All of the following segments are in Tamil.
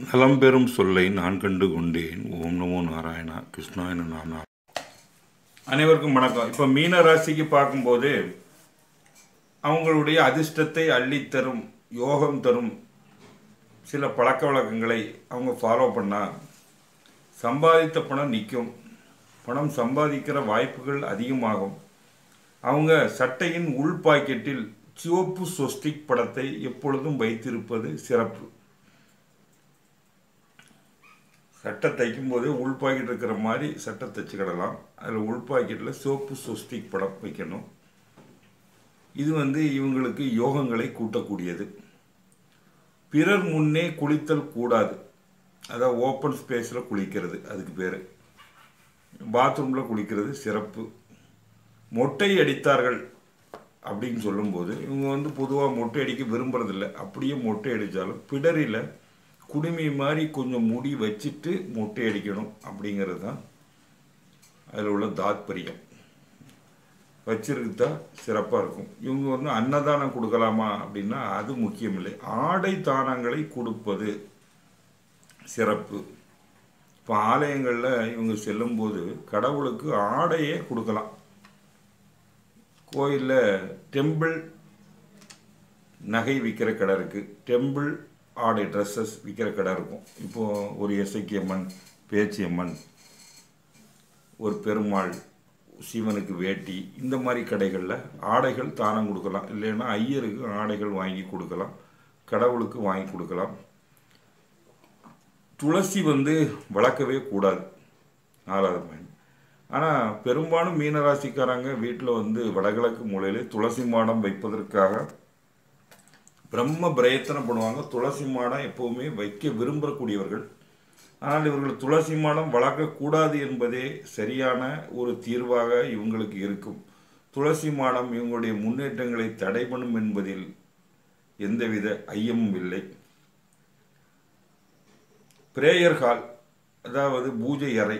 நலம் பெறும் சொல்லை நான் கண்டு கொண்டேன் ஓம் நமோ நாராயணா கிருஷ்ணாயன நானா அனைவருக்கும் வணக்கம் இப்போ மீன ராசிக்கு பார்க்கும்போது அவங்களுடைய அதிர்ஷ்டத்தை அள்ளித்தரும் யோகம் தரும் சில பழக்க வழக்கங்களை அவங்க ஃபாலோ பண்ணால் சம்பாதித்த பணம் நிற்கும் பணம் சம்பாதிக்கிற வாய்ப்புகள் அதிகமாகும் அவங்க சட்டையின் உள் பாக்கெட்டில் சிவப்பு சொஸ்டிக் படத்தை எப்பொழுதும் வைத்திருப்பது சிறப்பு சட்டை தைக்கும்போது உள் பாக்கெட் இருக்கிற மாதிரி சட்டை தைச்சுக்கிடலாம் அதில் உள் பாக்கெட்டில் சிவப்பு சொஸ்டிக் படம் வைக்கணும் இது வந்து இவங்களுக்கு யோகங்களை கூட்டக்கூடியது பிறர் முன்னே குளித்தல் கூடாது அதாவது ஓப்பன் ஸ்பேஸில் குளிக்கிறது அதுக்கு பேர் பாத்ரூமில் குளிக்கிறது சிறப்பு மொட்டை அடித்தார்கள் அப்படின்னு சொல்லும்போது இவங்க வந்து பொதுவாக மொட்டை அடிக்க விரும்புறதில்ல அப்படியே மொட்டை அடித்தாலும் பிடரில் குடுமி மாதிரி கொஞ்சம் முடி வச்சுட்டு மொட்டை அடிக்கணும் அப்படிங்கிறது தான் அதில் உள்ள தாத்பரியம் வச்சிருந்தா சிறப்பாக இருக்கும் இவங்க வந்து அன்னதானம் கொடுக்கலாமா அப்படின்னா அது முக்கியமில்லை ஆடை தானங்களை கொடுப்பது சிறப்பு இப்போ ஆலயங்களில் இவங்க செல்லும்போது கடவுளுக்கு ஆடையே கொடுக்கலாம் கோயிலில் டெம்பிள் நகை விற்கிற கடை இருக்குது டெம்பிள் ஆடை ட்ரெஸ்ஸஸ் விற்கிற கடை இருக்கும் இப்போது ஒரு இசைக்கியம்மன் பேச்சியம்மன் ஒரு பெருமாள் சிவனுக்கு வேட்டி இந்த மாதிரி கடைகளில் ஆடைகள் தானம் கொடுக்கலாம் இல்லைன்னா ஐயருக்கு ஆடைகள் வாங்கி கொடுக்கலாம் கடவுளுக்கு வாங்கி கொடுக்கலாம் துளசி வந்து வளர்க்கவே கூடாது நாலாவது பாயிண்ட் ஆனால் பெரும்பாலும் மீனராசிக்காரங்க வீட்டில் வந்து வடகிழக்கு மூலையில் துளசி மாடம் வைப்பதற்காக பிரம்ம பிரயத்தனம் பண்ணுவாங்க துளசி மாடம் எப்போவுமே வைக்க விரும்பக்கூடியவர்கள் ஆனால் இவர்கள் துளசி மாடம் வளர்க்கக்கூடாது என்பதே சரியான ஒரு தீர்வாக இவங்களுக்கு இருக்கும் துளசி மாடம் இவங்களுடைய முன்னேற்றங்களை தடை பண்ணும் என்பதில் எந்தவித ஐயமும் இல்லை பிரேயர் ஹால் அதாவது பூஜை அறை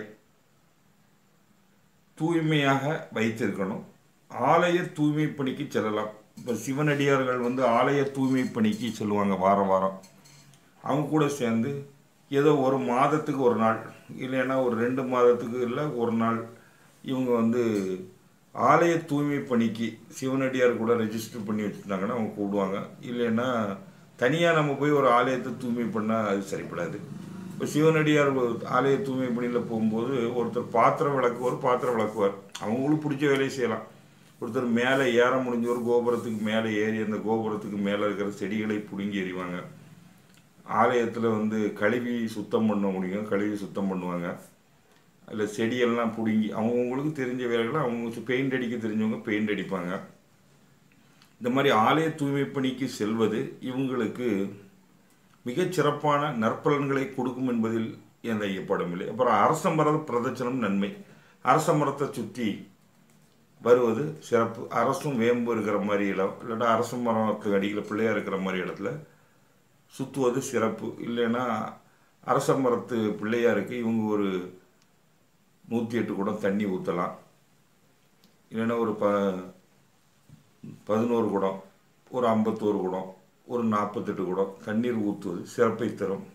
தூய்மையாக வைத்திருக்கணும் ஆலய தூய்மை பணிக்கு செல்லலாம் இப்போ சிவனடியார்கள் வந்து ஆலய தூய்மை பணிக்கு செல்லுவாங்க வாரம் வாரம் அவங்க கூட சேர்ந்து ஏதோ ஒரு மாதத்துக்கு ஒரு நாள் இல்லைன்னா ஒரு ரெண்டு மாதத்துக்கு இல்லை ஒரு நாள் இவங்க வந்து ஆலய தூய்மை பணிக்கு சிவனடியார் கூட ரெஜிஸ்டர் பண்ணி வச்சுருந்தாங்கன்னா அவங்க கூப்பிடுவாங்க இல்லைன்னா தனியாக நம்ம போய் ஒரு ஆலயத்தை தூய்மை பண்ணால் அது சரிப்படாது இப்போ சிவனடியார் ஆலய தூய்மை பணியில் போகும்போது ஒருத்தர் பாத்திரம் விளக்குவார் பாத்திரம் விளக்குவார் அவங்களும் பிடிச்ச வேலையை செய்யலாம் ஒருத்தர் மேலே ஏற முடிஞ்ச ஒரு கோபுரத்துக்கு மேலே ஏறி அந்த கோபுரத்துக்கு மேலே இருக்கிற செடிகளை பிடுங்கி எறிவாங்க ஆலயத்தில் வந்து கழுவி சுத்தம் பண்ண முடியும் கழுவி சுத்தம் பண்ணுவாங்க அதில் செடியெல்லாம் பிடுங்கி அவங்கவுங்களுக்கு தெரிஞ்ச வேலைகளை அவங்க பெயிண்ட் அடிக்க தெரிஞ்சவங்க பெயிண்ட் அடிப்பாங்க இந்த மாதிரி ஆலய தூய்மை பணிக்கு செல்வது இவங்களுக்கு மிகச் சிறப்பான நற்பலன்களை கொடுக்கும் என்பதில் எந்த ஐயப்படமில்லை அப்புறம் அரச மர பிரதட்சணம் நன்மை அரச மரத்தை சுற்றி வருவது சிறப்பு அரசும் வேம்பு இருக்கிற மாதிரி இடம் இல்லாட்டா அரச மரத்துக்கு அடியில் பிள்ளையாக இருக்கிற மாதிரி இடத்துல சுற்றுவது சிறப்பு இல்லைன்னா அரச மரத்து பிள்ளையாருக்கு இவங்க ஒரு நூற்றி எட்டு குடம் தண்ணி ஊற்றலாம் இல்லைன்னா ஒரு ப பதினோரு குடம் ஒரு ஐம்பத்தோரு குடம் ஒரு நாற்பத்தெட்டு குடம் தண்ணீர் ஊற்றுவது சிறப்பை தரும்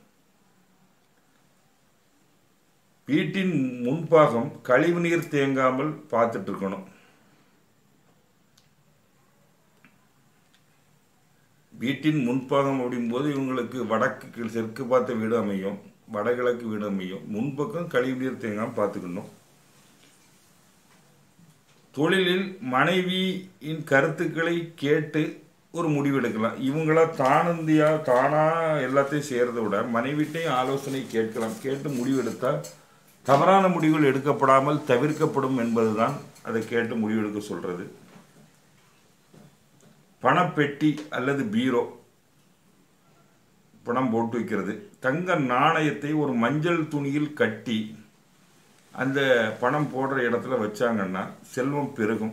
வீட்டின் முன்பாகம் கழிவுநீர் தேங்காமல் பார்த்துட்டு இருக்கணும் வீட்டின் முன்பாகம் அப்படிங்கும்போது இவங்களுக்கு வடக்கு தெற்கு பார்த்த வீடு அமையும் வடகிழக்கு வீடு அமையும் முன்பக்கம் கழிவுநீர் தேங்காமல் பார்த்துக்கணும் தொழிலில் மனைவியின் கருத்துக்களை கேட்டு ஒரு முடிவு எடுக்கலாம் இவங்களா தானந்தியா தானாக எல்லாத்தையும் செய்கிறத விட மனைவிட்டையும் ஆலோசனை கேட்கலாம் கேட்டு முடிவு எடுத்தால் தவறான முடிவுகள் எடுக்கப்படாமல் தவிர்க்கப்படும் என்பதுதான் அதை கேட்டு முடிவெடுக்க சொல்கிறது பணப்பெட்டி அல்லது பீரோ பணம் போட்டு வைக்கிறது தங்க நாணயத்தை ஒரு மஞ்சள் துணியில் கட்டி அந்த பணம் போடுற இடத்துல வச்சாங்கன்னா செல்வம் பெருகும்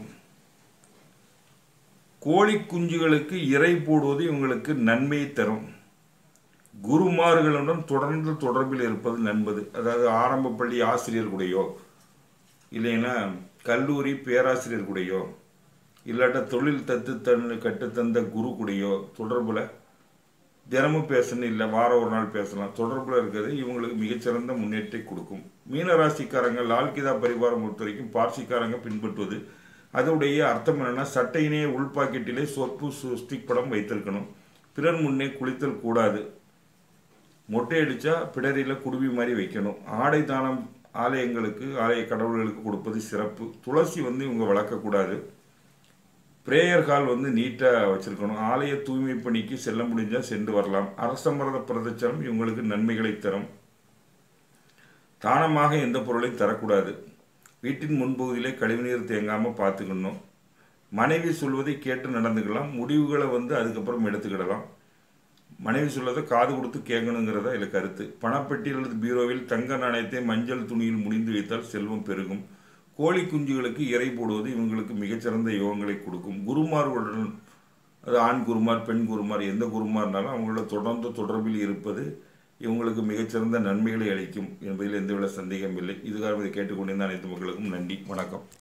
கோழி குஞ்சுகளுக்கு இறை போடுவது இவங்களுக்கு நன்மையை தரும் குருமார்களுடன் தொடர்ந்து தொடர்பில் இருப்பது நண்பது அதாவது ஆரம்ப பள்ளி ஆசிரியர் கூடயோ இல்லைன்னா கல்லூரி பேராசிரியர் கூடயோ இல்லாட்ட தொழில் தத்து தன் கற்றுத்தந்த குரு கூடயோ தொடர்பில் தினமும் பேசணும் இல்லை வாரம் ஒரு நாள் பேசலாம் தொடர்பில் இருக்கிறது இவங்களுக்கு மிகச்சிறந்த முன்னேற்றத்தை கொடுக்கும் மீனராசிக்காரங்க லால்கிதா பரிவாரம் பொறுத்த வரைக்கும் பார்சிக்காரங்க பின்பற்றுவது அதோடைய அர்த்தம் என்னன்னா சட்டையினே உள் பாக்கெட்டிலே சொப்பு ஸ்டிக் படம் வைத்திருக்கணும் பிறர் முன்னே குளித்தல் கூடாது மொட்டை அடித்தா பிடரியில் குடுவி மாதிரி வைக்கணும் ஆடை தானம் ஆலயங்களுக்கு ஆலய கடவுள்களுக்கு கொடுப்பது சிறப்பு துளசி வந்து இவங்க வளர்க்கக்கூடாது பிரேயர் ஹால் வந்து நீட்டாக வச்சுருக்கணும் ஆலய தூய்மை பணிக்கு செல்ல முடிஞ்சால் சென்று வரலாம் அரசமரத பிரதட்சணம் இவங்களுக்கு நன்மைகளை தரும் தானமாக எந்த பொருளையும் தரக்கூடாது வீட்டின் முன்பகுதியிலே கழிவுநீர் தேங்காமல் பார்த்துக்கணும் மனைவி சொல்வதை கேட்டு நடந்துக்கலாம் முடிவுகளை வந்து அதுக்கப்புறம் எடுத்துக்கிடலாம் மனைவி சொல்வதை காது கொடுத்து கேட்கணுங்கிறதா இதில் கருத்து பணப்பெட்டி அல்லது பீரோவில் தங்க நாணயத்தை மஞ்சள் துணியில் முடிந்து வைத்தால் செல்வம் பெருகும் கோழி குஞ்சுகளுக்கு இறை போடுவது இவங்களுக்கு மிகச்சிறந்த யோகங்களை கொடுக்கும் குருமார்களுடன் அது ஆண் குருமார் பெண் குருமார் எந்த குருமார்னாலும் அவங்களோட தொடர்ந்து தொடர்பில் இருப்பது இவங்களுக்கு மிகச்சிறந்த நன்மைகளை அளிக்கும் என்பதில் எந்தவித சந்தேகம் இல்லை இதுகாக இதை கேட்டுக்கொண்டிருந்த அனைத்து மக்களுக்கும் நன்றி வணக்கம்